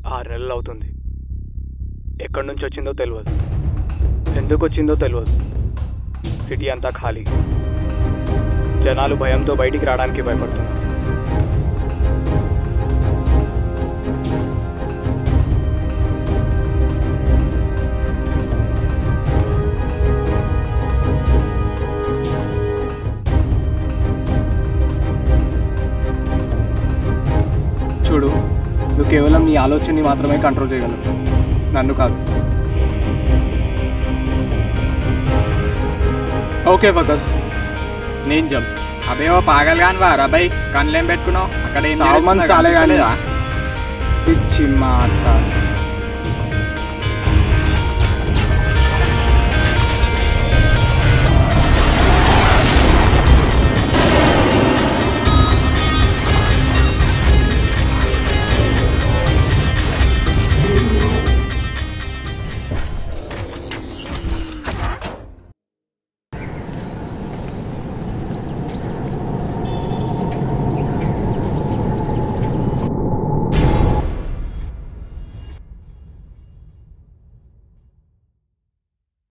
ఆరు నెలలు అవుతుంది ఎక్కడి నుంచి వచ్చిందో తెలియదు ఎందుకు వచ్చిందో తెలియదు సిటీ అంతా ఖాళీ జనాలు భయంతో బయటికి రావడానికి భయపడుతున్నారు చూడు నువ్వు కేవలం నీ ఆలోచనని మాత్రమే కంట్రోల్ చేయగలవు నన్ను కాదు ఓకే ఫకస్ నేను జంప్ అబే ఓ పాగల్ గాని వారా అబ్బాయి కళ్ళేం పెట్టుకున్నావు అక్కడ ఏం సాల్మన్ జరుగుతుందో సాలే గాని కనిపిస్తలేదా? పిచ్చి మాట